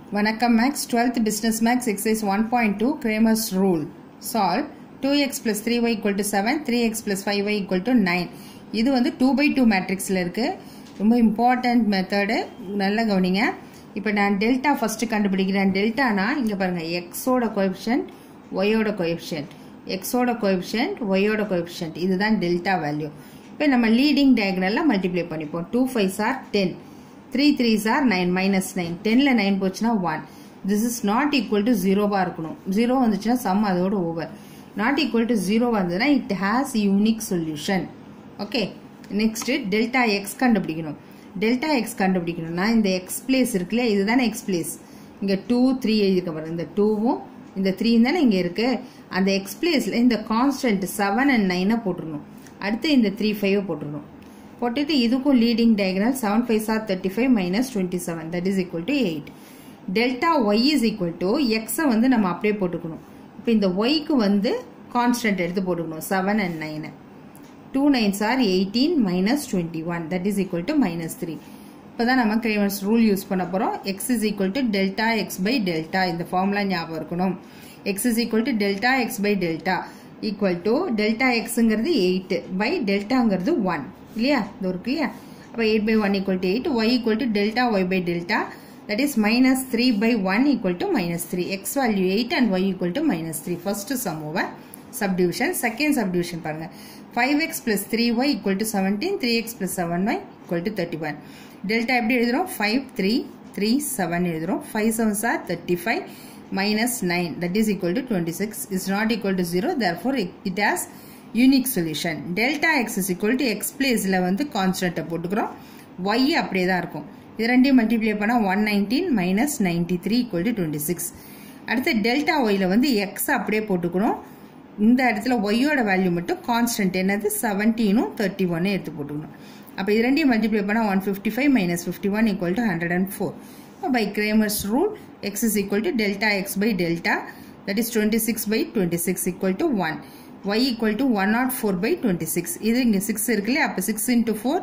வணக்கம் maths twelfth business maths exercise one point two Cramer's rule solve two x plus three y equal to seven three x plus five y equal to nine இது வந்து two by two மேட்ரிக்ஸில் இருக்குது ரொம்ப important method நல்லா கவனிங்க இப்போ நான் delta first கண்டுபிடிக்கிறேன் டெல்டானா இங்கே பாருங்கள் எக்ஸோட கோஎஃபிஷியன்ட் ஒய்யோட கோஎஃபிஷியன்ட் எக்ஸோட கோஎஃபிஷியன்ட் ஒய்யோட கோஎஃபிஷியன்ட் இதுதான் டெல்டா வேல்யூ இப்போ நம்ம லீடிங் டயக்னலில் மல்டிப்ளை பண்ணிப்போம் two five sir ten three three sir nine minus nine டென்னில் நைன் போச்சுன்னா one this is not equal to ஜீரோவாக இருக்கணும் ஜீரோ வந்துச்சுன்னா சம் அதோட ஓவர் நாட் ஈக்குவல் டு ஜீரோவாக இருந்ததுன்னா it has unique solution okay next delta x கண்டுபிடிக்கணும் டெல்டா எக்ஸ் கண்டுபிடிக்கணும்னா இந்த எக்ஸ் பிளேஸ் இருக்குல்ல இதுதானே எக்ஸ் பிளேஸ் இங்கே டூ த்ரீ எழுதிக்க பாருங்க இந்த டூவும் இந்த த்ரீ தானே இங்கே இருக்கு அந்த எக்ஸ் பிளேஸில் இந்த கான்ஸ்டன்ட் செவன் அண்ட் நைனை போட்டுருணும் அடுத்து இந்த த்ரீ ஃபைவை போட்டுருணும் போட்டுட்டு இதுக்கும் leading diagonal seven five sir thirty five minus twenty seven that is equal to eight delta y is equal to எக்ஸை வந்து நம்ம அப்படியே போட்டுக்கணும் இப்போ இந்த ஒய்க்கு வந்து கான்ஸ்டன்ட் எடுத்து போட்டுக்கணும் seven and nine two nines are eighteen minus twenty one that is equal to minus three இப்போ தான் நம்ம கிரேமர்ஸ் ரூல் யூஸ் பண்ண போகிறோம் x is equal to delta x by delta இந்த ஃபார்முலா ஞாபகம் இருக்கணும் x is equal to delta x by delta equal to delta எக்ஸுங்கிறது eight by டெல்டாங்கிறது ஒன் இல்லையா இது இருக்கு இல்லையா அப்போ eight by one equal to eight y equal to delta y by delta that is minus three by one equal to minus three x value eight and y equal to minus three first sum over subdivision second subdivision பாருங்க five x plus three y equal to seventeen three x plus seven y equal to thirty one delta எப்படி எழுதுறோம் five three three seven எழுதுறோம் five seven sir thirty five minus 9 that is equal to 26 is not equal to 0 therefore it, it has unique solution delta x is equal to x placeல வந்து constant போட்டுக்கிறோம் y அப்படியே தான் இருக்கும் இது ரெண்டையும் multiply பண்ணால் one nineteen minus ninety three equal to twenty six அடுத்து டெல்டா ஒயில் வந்து எக்ஸ் அப்படியே போட்டுக்கணும் இந்த இடத்துல ஒய்யோட வேல்யூ மட்டும் கான்ஸ்டன்ட் என்னது செவன்டீனும் தேர்ட்டி ஒன்னு எடுத்து போட்டுக்கணும் அப்போ இது ரெண்டையும் மல்டிப்ளை பண்ணால் one fifty five minus fifty one equal to hundred and four by Kramer's rule x is equal to delta x by delta that is 26 by 26 equal to 1 y equal to 104 by 26 இது இங்க 6 இருக்குல்லையா அப்போ 6 into 4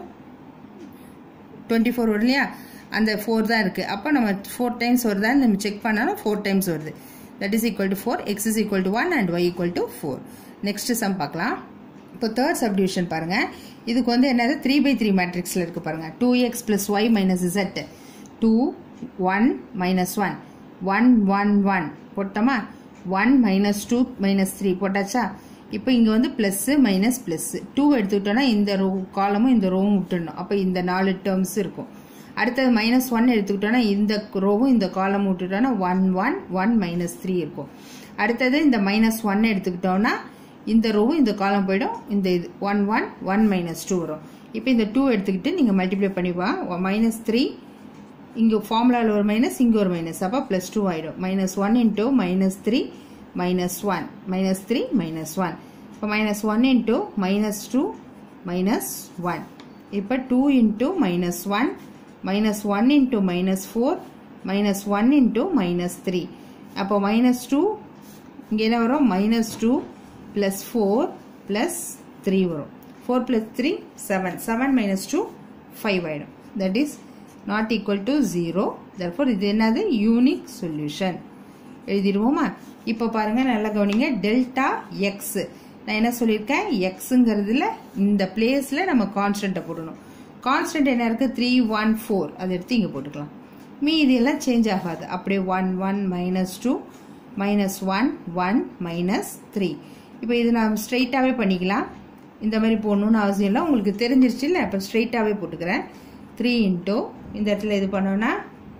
24 வரும் இல்லையா அந்த 4 தான் இருக்கு அப்போ நம்ம 4 டைம்ஸ் வருதான்னு நம்ம செக் பண்ணாலும் 4 டைம்ஸ் வருது that is equal to 4 x is equal to 1 and y equal to 4 next sum பார்க்கலாம் இப்போ தேர்ட் சப்டிவிஷன் பாருங்க இதுக்கு வந்து என்னது த்ரீ பை த்ரீ மேட்ரிக்ஸில் இருக்கு பாருங்க two x plus y minus z two one minus one one one one போட்டோமா one minus two minus three போட்டாச்சா இப்போ இங்கே வந்து ப்ளஸ்ஸு மைனஸ் ப்ளஸ்ஸு டூ எடுத்துக்கிட்டோன்னா இந்த ரோ காலமும் இந்த ரோவும் விட்டுடணும் அப்போ இந்த நாலு டேர்ம்ஸ் இருக்கும் அடுத்தது மைனஸ் ஒன் எடுத்துக்கிட்டோன்னா இந்த ரோவும் இந்த காலம் விட்டுட்டோன்னா one one one minus three இருக்கும் அடுத்தது இந்த மைனஸ் ஒன் எடுத்துக்கிட்டோன்னா இந்த ரோவும் இந்த காலம் போயிடும் இந்த இது one one one minus two வரும் இப்போ இந்த டூ எடுத்துக்கிட்டு நீங்கள் மல்டிப்ளை பண்ணிப்பா மைனஸ் த்ரீ இங்கே ஃபார்முலாவில் ஒரு மைனஸ் இங்கே ஒரு மைனஸ் அப்போ ப்ளஸ் டூ ஆகிடும் minus one into minus three minus one minus three minus one இப்போ minus one into minus two minus one இப்போ two into minus one minus one into minus four minus one into minus three அப்போ minus two இங்கே என்ன வரும் minus two plus four plus three வரும் four plus three seven seven minus two five ஆகிடும் that is not equal to zero therefore இது என்னது unique solution எழுதிடுவோமா இப்போ பாருங்க நல்லா கவனிங்க டெல்டா எக்ஸ் நான் என்ன சொல்லியிருக்கேன் எக்ஸுங்கிறதுல இந்த பிளேஸில் நம்ம கான்ஸ்டன்ட்டை போடணும் கான்ஸ்டன்ட் என்ன இருக்கு த்ரீ ஒன் ஃபோர் அதை எடுத்து இங்கே போட்டுக்கலாம் மீதி எல்லாம் சேஞ்ச் ஆகாது அப்படியே one one minus two minus one one minus three இப்போ இது நான் ஸ்ட்ரைட்டாகவே பண்ணிக்கலாம் இந்த மாதிரி போடணும்னு அவசியம் இல்லை உங்களுக்கு தெரிஞ்சிருச்சு இல்லை இப்போ ஸ்ட்ரைட்டாகவே போட்டுக்கிறேன் த்ரீ இன்ட்டோ இந்த இடத்துல இது பண்ணோன்னா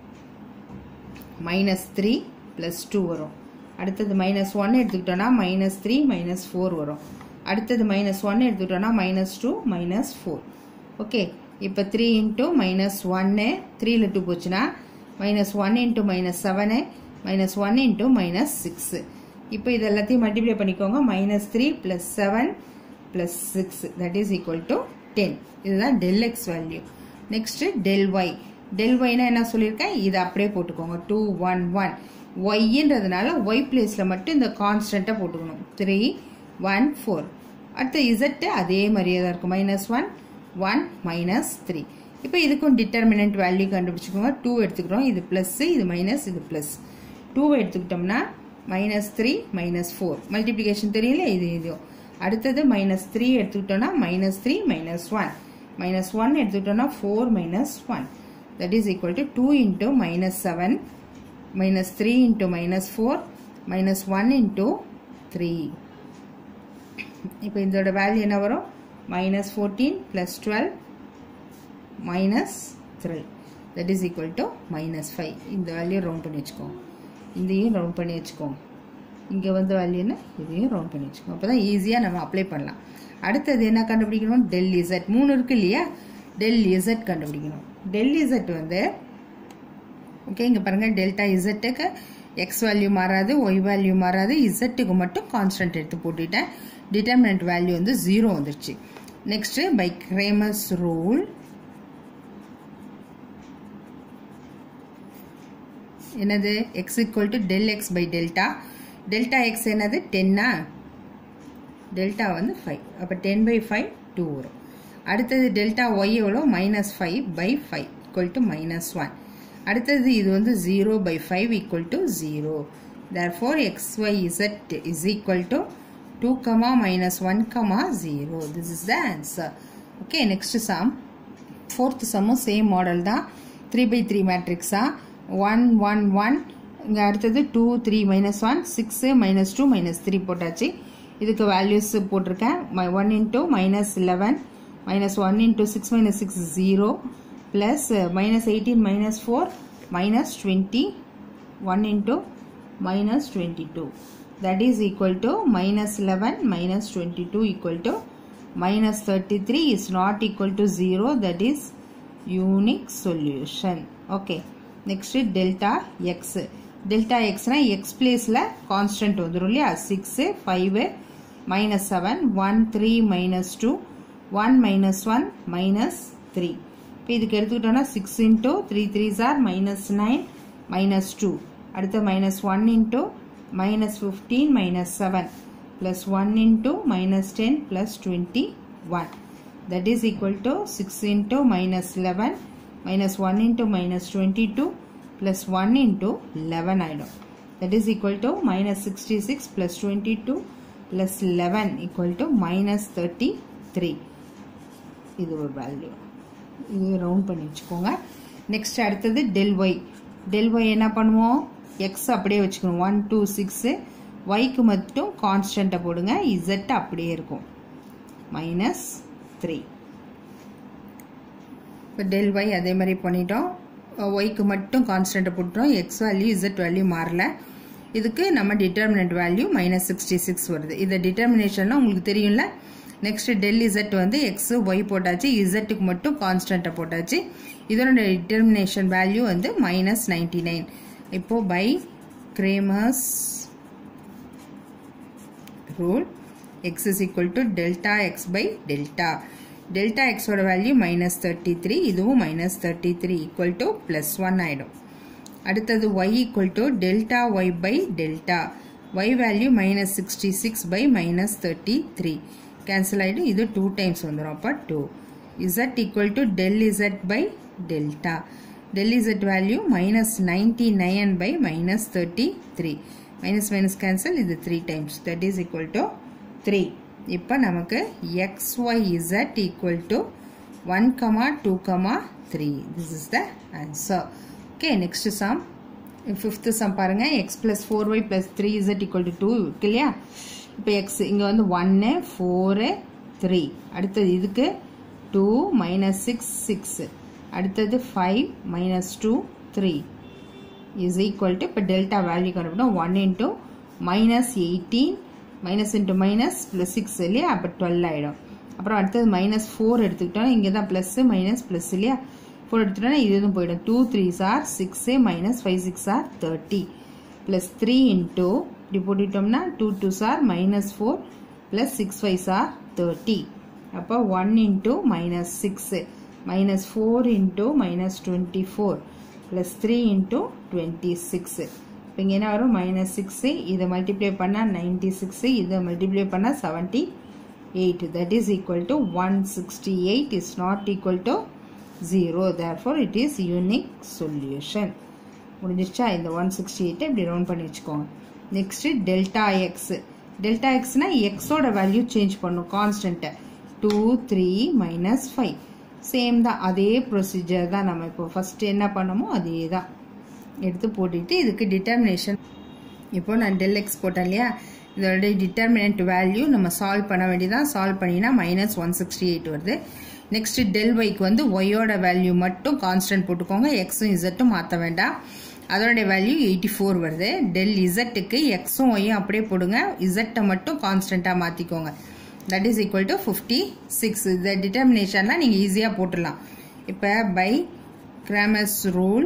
மைனஸ் த்ரீ ப்ளஸ் டூ வரும் அடுத்தது மைனஸ் ஒன் எடுத்துக்கிட்டோன்னா மைனஸ் த்ரீ மைனஸ் ஃபோர் வரும் அடுத்தது மைனஸ் ஒன் எடுத்துக்கிட்டோன்னா minus two minus four okay இப்போ த்ரீ இன்ட்டு மைனஸ் ஒன்னு த்ரீல டூ போச்சுன்னா minus one into minus seven minus one into minus six இப்போ இது எல்லாத்தையும் மல்டிப்ளை பண்ணிக்கோங்க minus three plus seven plus six that is equal to ten இதுதான் del x value next del y del ஒய்னா என்ன சொல்லியிருக்கேன் இதை அப்படியே போட்டுக்கோங்க டூ ஒன் ஒன் ஒய்ன்றதுனால ஒய் பிளேஸில் மட்டும் இந்த கான்ஸ்டண்ட்டை போட்டுக்கணும் த்ரீ ஒன் ஃபோர் அடுத்த இசட்டு அதே மாதிரியே தான் இருக்கும் minus one one minus three இப்போ இதுக்கும் டிட்டர்மினன்ட் வேல்யூ கண்டுபிடிச்சிக்கோங்க டூ எடுத்துக்கிறோம் இது ப்ளஸ் இது மைனஸ் இது ப்ளஸ் டூவை எடுத்துக்கிட்டோம்னா minus three minus four multiplication தெரியல இது இதுவும் அடுத்தது மைனஸ் த்ரீ எடுத்துக்கிட்டோம்னா minus three minus one minus one எடுத்துக்கிட்டோம்னா four minus one that is equal to two into minus seven minus three into minus four minus one into three இப்போ இதோட value என்ன வரும் minus fourteen plus twelve minus three that is equal to minus five இந்த value round பண்ணி வச்சுக்கோங்க இதையும் round பண்ணி வச்சுக்கோங்க இங்கே வந்து வேல்யூ என்ன இதையும் ரவுண்ட் பண்ணி வச்சுக்கோங்க அப்போ தான் ஈஸியாக நம்ம அப்ளை பண்ணலாம் அடுத்தது என்ன கண்டுபிடிக்கணும் டெல் இசட் மூணு இருக்கு இல்லையா டெல் இசட் கண்டுபிடிக்கணும் டெல் இசட் வந்து ஓகே இங்கே பாருங்கள் டெல்டா இசட்டுக்கு எக்ஸ் வேல்யூ மாறாது ஒய் வேல்யூ மாறாது இசட்டுக்கு மட்டும் கான்ஸ்டன்ட் எடுத்து போட்டுட்டேன் டிட்டர்மினன்ட் வேல்யூ வந்து ஜீரோ வந்துருச்சு நெக்ஸ்ட் பை கிரேமஸ் ரூல் என்னது x equal to del x by delta delta x என்னது டென்னா டெல்டா வந்து ஃபைவ் அப்போ டென் பை ஃபைவ் டூ வரும் அடுத்தது டெல்டா ஒய் எவ்வளோ minus five by five equal to minus one அடுத்தது இது வந்து zero by five equal to zero therefore x y z is equal to two comma minus one comma zero this is the answer okay next sum fourth சம்மும் same model தான் three by three மேட்ரிக்ஸா one one one இங்கே அடுத்தது two three minus one six minus two minus three போட்டாச்சு இதுக்கு values போட்டிருக்கேன் மை one into minus eleven minus one into six minus six zero plus minus eighteen minus four minus twenty one into minus twenty two that is equal to minus 11 minus 22 equal to minus 33 is not equal to 0 that is unique solution okay next delta x delta x na x place la constant வந்துரும் இல்லையா 6 5 minus 7 1 3 minus 2 1 minus 1 minus 3 இப்போ இதுக்கு எடுத்துக்கிட்டோம்னா 6 into 3 3s are minus 9 minus 2 அடுத்து minus 1 into minus 15 minus 7 plus 1 into minus 10 plus 21 that is equal to 6 into minus 11 minus 1 into minus 22 plus 1 into 11 item that is equal to minus 66 plus 22 plus 11 equal to minus 33 இது ஒரு value இது round பண்ணி வச்சுக்கோங்க next அடுத்தது del y del Y என்ன பண்ணுவோம் X அப்படியே வச்சுக்கணும் ஒன் டூ சிக்ஸு ஒய்க்கு மட்டும் கான்ஸ்டண்ட்டை போடுங்க இசட் அப்படியே இருக்கும் மைனஸ் த்ரீ இப்போ டெல் ஒய் அதே மாதிரி பண்ணிட்டோம் ஒய்க்கு மட்டும் கான்ஸ்டண்ட்டை போட்டுட்டோம் எக்ஸ் வேல்யூ இசட் வேல்யூ மாறல இதுக்கு நம்ம determinant value minus sixty six வருது இந்த டிட்டர்மினேஷன்லாம் உங்களுக்கு தெரியும்ல நெக்ஸ்ட் டெல் இசட் வந்து எக்ஸ் ஒய் போட்டாச்சு இசட்டுக்கு மட்டும் கான்ஸ்டண்ட்டை போட்டாச்சு இதோட டிட்டர்மினேஷன் வேல்யூ வந்து மைனஸ் நைன்டி நைன் இப்போ by Cramer's rule x is equal to delta x by delta delta எக்ஸோட வேல்யூ மைனஸ் தேர்ட்டி த்ரீ இதுவும் minus thirty three equal to plus one ஆகிடும் அடுத்தது y equal to delta y by delta y value minus sixty six by minus thirty three cancel ஆகிடும் இது two times வந்துடும் அப்போ two z equal to del z by delta del z value minus 99 by minus 33 minus minus cancel இது 3 times that is equal to 3 இப்போ நமக்கு xyz equal to 1 comma 2 comma 3 this is the answer okay next sum fifth sum பாருங்க x plus 4y plus 3z equal to 2 இருக்கு இல்லையா இப்போ x இங்க வந்து 1 4 3 அடுத்தது இதுக்கு 2 minus 6 6 அடுத்தது five minus two three is equal to இப்போ டெல்டா வேல்யூ கண்டுபிடிக்கும் one into minus eighteen minus into minus plus six இல்லையா அப்போ டுவெல் ஆகிடும் அப்புறம் அடுத்தது மைனஸ் ஃபோர் எடுத்துக்கிட்டோம் இங்கே தான் ப்ளஸ்ஸு மைனஸ் ப்ளஸ் இல்லையா ஃபோர் எடுத்துட்டோம்னா இது இதுவும் போயிடும் two three are six minus five six are thirty plus three into இப்படி போட்டுட்டோம்னா two two are minus four plus six five sir thirty அப்போ one into minus six minus 4 into minus 24 plus 3 into 26 இப்போ இங்கே என்ன வரும் minus six இதை multiply பண்ணால் ninety six இதை மல்டிப்ளை பண்ணால் seventy eight that is equal to one sixty eight is not equal to zero therefore it is unique solution முடிஞ்சிருச்சா இந்த ஒன் சிக்ஸ்டி எயிட்டை இப்படி ரவுண்ட் பண்ணி வச்சுக்கோங்க நெக்ஸ்ட்டு டெல்டா எக்ஸ் டெல்டா எக்ஸ்னா எக்ஸோட வேல்யூ சேஞ்ச் பண்ணும் கான்ஸ்டன்ட்டை two three minus five same தான் அதே ப்ரொசீஜர் தான் நம்ம இப்போ ஃபஸ்ட்டு என்ன பண்ணமோ அதே தான் எடுத்து போட்டுட்டு இதுக்கு டிட்டர்மினேஷன் இப்போ நான் டெல் எக்ஸ் போட்டேன் இல்லையா இதோட டிட்டர்மினன்ட் வேல்யூ நம்ம சால்வ் பண்ண வேண்டியதான் சால்வ் பண்ணினா மைனஸ் ஒன் சிக்ஸ்டி எயிட் வருது நெக்ஸ்ட் டெல் ஒய்க்கு வந்து ஒய்யோட வேல்யூ மட்டும் கான்ஸ்டன்ட் போட்டுக்கோங்க எக்ஸும் இசட்டும் மாற்ற வேண்டாம் அதோடைய வேல்யூ எயிட்டி ஃபோர் வருது டெல் இசட்டுக்கு எக்ஸும் ஒய்யும் அப்படியே போடுங்க இசட்டை மட்டும் கான்ஸ்டண்ட்டாக மாற்றிக்கோங்க that is equal to fifty six இந்த டிட்டர்மினேஷன்லாம் நீங்கள் ஈஸியாக போட்டுடலாம் இப்போ by Cramer's rule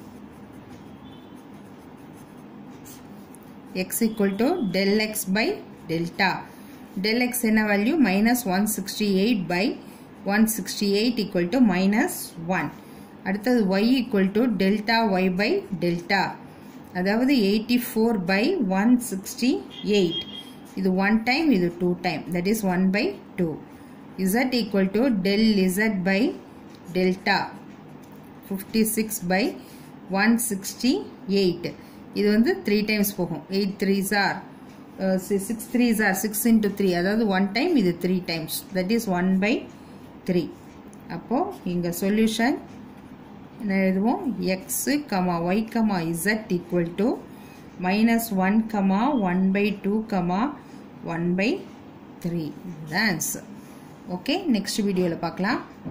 x equal to del x by delta. Del x என்ன value? Minus 168 by 168 equal to minus 1. அடுத்தது y equal to delta y by delta. அதாவது 84 by 168. இது 1 time, இது 2 time. That is 1 by 2. z equal to del z by delta. 56 by 168. இது வந்து three times போகும் eight three are six three are six into three அதாவது one time இது three times that is one by three அப்போது இங்கே solution என்ன எழுதுவோம் x comma y comma z equal to minus one comma one by two comma one by three இதுதான் answer okay next வீடியோவில் பார்க்கலாம்